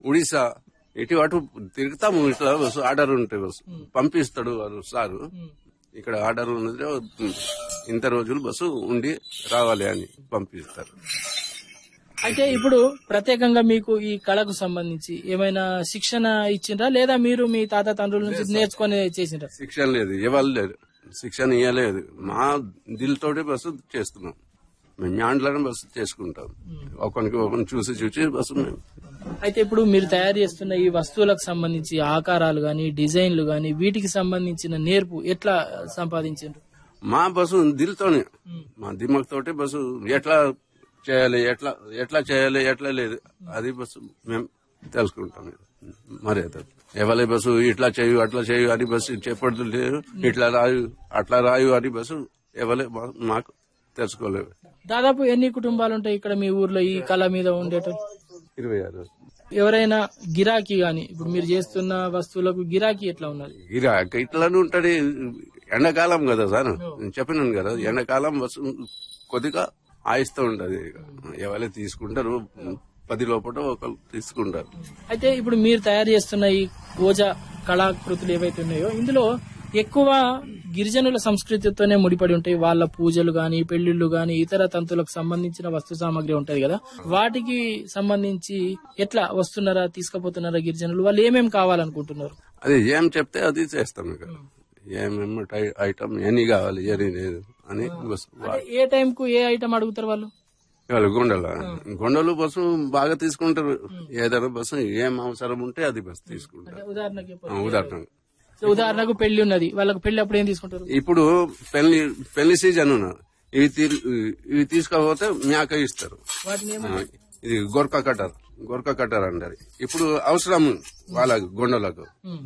ఒడిశా ఇటు అటు తిరుగుతాము ఇట్లా బస్సు ఆర్డర్ ఉంటే బస్సు పంపిస్తాడు వాడు సారు ఇక్కడ ఆర్డర్ ఉన్నది ఇంత రోజులు బస్సు ఉండి రావాలి అని పంపిస్తారు అయితే ఇప్పుడు ప్రత్యేకంగా మీకు ఈ కళకు సంబంధించి ఏమైనా శిక్షణ ఇచ్చిండ్రా లేదా మీరు మీ తాత తండ్రుల నుంచి నేర్చుకొని చేసిండ్రా శిక్షణ లేదు ఇవ్వాలి లేదు శిక్షణ ఇవ్వలేదు మా దిల్తోటి బస్సు చేస్తున్నాం మేము యాండ్లను బస్సు చేసుకుంటాం ఒకరికి ఒకరిని చూసి చూసి బస్సు మేము అయితే ఇప్పుడు మీరు తయారు చేస్తున్న ఈ వస్తువులకు సంబంధించి ఆకారాలు గాని డిజైన్లు గాని వీటికి సంబంధించిన నేర్పు ఎట్లా సంపాదించారు మా బస్సు దిల్తోనే మా దిమ్మక్ తోటి బస్సు ఎట్లా చేయాలి ఎట్లా ఎట్లా చేయాలి ఎట్లా లేదు అది బస్సు మేము తెలుసుకుంటాం మరి ఎవరి బస్సు ఇట్లా చేయు అట్లా చేయు అని బస్సు చెప్పడం లేదు ఇట్లా రాయు అట్లా రాయు అని బస్సు ఎవరే మా- మాకు తెలుసుకోలేదు దాదాపు ఎన్ని కుటుంబాలు ఉంటాయి ఇక్కడ మీ ఊర్లో ఈ కళ మీద ఉండేట ఇరవై ఆరు ఎవరైనా గిరాకీ గాని ఇప్పుడు మీరు చేస్తున్న వస్తువులకు గిరాకీ ఎట్లా ఉన్నది గిరాక ఇట్లానే ఉంటది ఎండాకాలం కదా సార్ నేను చెప్పినాను కదా ఎండాకాలం బస్సు కొద్దిగా ఆయిస్తూ ఉంటది ఎవరైనా తీసుకుంటారు పది లోపల ఒకరు తీసుకుంటారు అయితే ఇప్పుడు మీరు తయారు చేస్తున్న ఈ గోజా కళాకృతులు ఏవైతే ఉన్నాయో ఇందులో ఎక్కువ గిరిజనుల సంస్కృతితోనే ముడిపడి ఉంటాయి వాళ్ళ పూజలు గాని పెళ్లిళ్లు గాని ఇతర తంతులకు సంబంధించిన వస్తు సామాగ్రి ఉంటది కదా వాటికి సంబంధించి ఎట్లా వస్తున్నారా తీసుకుపోతున్నారా గిరిజనులు వాళ్ళు ఏమేమి కావాలనుకుంటున్నారు అది ఏం చెప్తే అది చేస్తాం ఇక ఏమేమి టై- ఐటమ్ ఎన్ని కావాలి ఎన్ని లేదు అని బస్సు వా- అంటే ఏ టైం కు ఏ ఐటమ్ అడుగుతారు వాళ్ళు వాళ్ళు గుండెల గుండెలు బస్సు బాగా తీసుకుంటారు ఏదైనా బస్సు ఏం అవసరం ఉంటే అది బస్సు తీసుకుంటారు ఉదాహరణకి ఆ, ఉదాహరణ సో ఉదాహరణకు పెళ్లి ఉన్నది వాళ్ళకి పెళ్లి అప్పుడు ఏం తీసుకుంటారు ఇప్పుడు పెళ్లి పెళ్లి సీజన్ ఉన్నది ఇవి తీ- ఇవి తీసుకోకపోతే మేక ఇస్తారు వాటిని ఏమ- ఆ, ఇది గొరక కట్టర్ గొరక కట్టర్ అంటారు ఇప్పుడు అవసరం వాళ్ళ గుండెలకు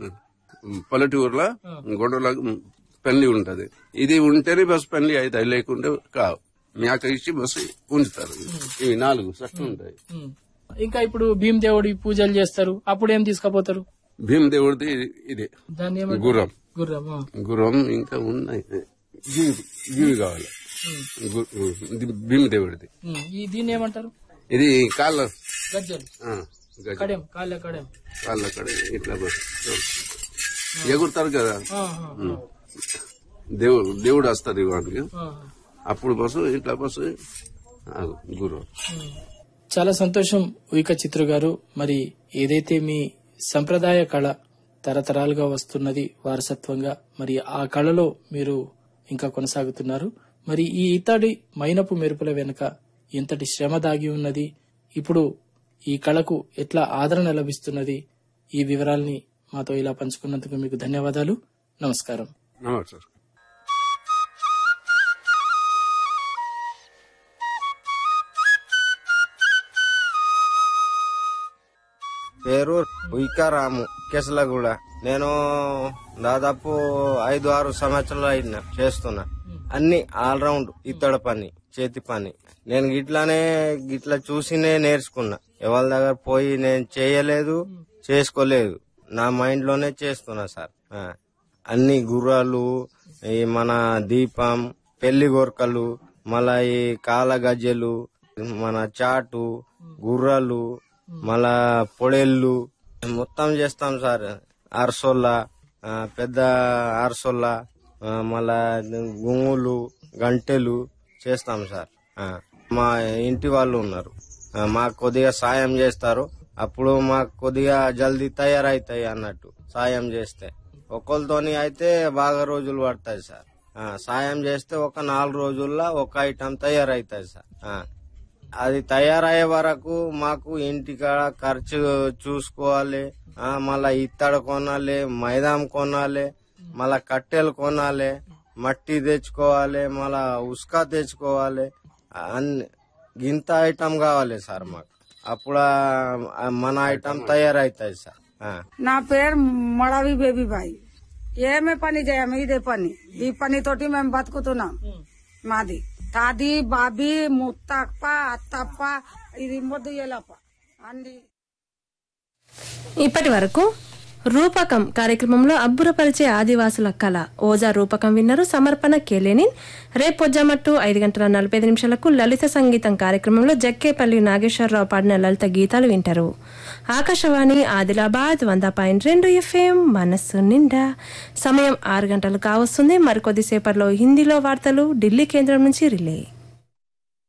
పల్లెటూరులో గుండెలకు పెళ్లి ఉంటది ఇది ఉంటేనే బస్సు పెళ్లి అవుతాయి లేకుంటే కావు మేక ఇచ్చి బస్సు ఉంచుతారు ఇవి నాలుగు సట్టు ఉంటాయి ఉమ్. ఇంకా ఇప్పుడు భీమ్ దేవుడి పూజలు చేస్తారు అప్పుడు ఏం తీసుకుపోతారు భీమ్ దేవుడిది ఇది దాన్ని ఏమంటారు గుర్రం గుర్రం ఆ. గుర్రం ఇంకా ఉన్నాయి గివి గివి కావాలి గు- ఇది భీమ్ దేవుడిది ఉమ్. ఈ దీన్ని ఏమంటారు ఇది కాళ్ళ గజ్జలు ఆ, గజ కడెం కాళ్ళ కడెం కాళ్ళ కడ ఇట్లా బస్సు ఎగురుతారు కదా ఆ, ఆ, దేవుడు దేవుడు వస్తుంది వాడికి ఆ. అప్పుడు బస్సు ఇట్లా బస్సు ఆ, గుర్రం ఉమ్. చాలా సంతోషం ఉయిక చిత్రు గారు మరి ఏదైతే మీ సంప్రదాయ కళ తరతరాలుగా వస్తున్నది వారసత్వంగా మరి ఆ కళలో మీరు ఇంకా కొనసాగుతున్నారు మరి ఈ ఇతడి మైనపు మెరుపుల వెనుక ఎంతటి శ్రమ దాగి ఉన్నది ఇప్పుడు ఈ కళకు ఎట్లా ఆదరణ లభిస్తున్నది ఈ వివరాల్ని మాతో ఇలా పంచుకున్నందుకు మీకు ధన్యవాదాలు నమస్కారం నమస్తే సార్ పేరు ఉయికారాము కేసులగూడ నేను దాదాపు ఐదు ఆరు సంవత్సరాలు అయిన చేస్తున్నా అన్ని ఆల్రౌండ్ ఇత్తడి పని చేతి పని నేను గిట్లానే గిట్లా చూసినే నేర్చుకున్నా ఎవరి దగ్గర పోయి నేను చేయలేదు చేసుకోలేదు నా మైండ్ లోనే చేస్తున్నా సార్ ఆ. అన్ని గుర్రాలు ఈ మన దీపం పెళ్లి గొరకలు మళ్ళా ఈ కాల గజ్జెలు మన చాటు గుర్రాలు మళ్ళా పొడేళ్ళు మొత్తం చేస్తాం సార్ అరసోల్లా ఆ, పెద్ద అరసోల్లా ఆ, మళ్ళా గుంగులు గంటెలు చేస్తాం సార్ ఆ, మా ఇంటి వాళ్ళు ఉన్నారు ఆ, మాకు కొద్దిగా సాయం చేస్తారు అప్పుడు మాకు కొద్దిగా జల్దీ తయారైతాయి అన్నట్టు సాయం చేస్తే ఒకరితోని అయితే బాగా రోజులు పడతాయి సార్ ఆ, సాయం చేస్తే ఒక నాలుగు రోజుల్లో ఒక ఐటమ్ తయారైతాయి సార్ ఆ. అది తయారయ్యే వరకు మాకు ఇంటికాడ ఖర్చు చూసుకోవాలి ఆ, మళ్ళా ఇత్తడి కొనాలి మైదాం కొనాలి మళ్ళా కట్టెలు కొనాలి మట్టి తెచ్చుకోవాలి మళ్ళా ఉస్కా తెచ్చుకోవాలి అన్ని గింత ఐటమ్ కావాలి సార్ మాకు అప్పుడు ఆ మన ఐటమ్ తయారైతాయి సార్ ఆ. నా పేరు మడవి బేబీ బాయ్ ఏమే పని చేయము ఇదే పని ఈ పని తోటి మేము బతుకుతున్నాం మాది తాది బాబీ ముత్తప్ప అత్తప్ప ఇది మొద్దు ఎలప్ప అన్ని ఇప్పటి వరకు రూపకం కార్యక్రమంలో అబ్బురపరిచే ఆదివాసుల కళ ఓజా రూపకం విన్నరు సమర్పణ కేలేనిన్ రేపు పొజ్జమట్టు ఐదు గంటల నలభై ఐదు నిమిషాలకు లలిత సంగీతం కార్యక్రమంలో జక్కేపల్లి నాగేశ్వరరావు పాడిన లలిత గీతాలు వింటారు ఆకాశవాణి ఆదిలాబాద్ వంద పాయింట్ రెండు ఎఫ్ఎం మనస్సు నిండా సమయం ఆరు గంటలు కావస్తుంది మరికొద్దిసేపట్లో హిందీలో వార్తలు ఢిల్లీ కేంద్రం నుంచి రిలే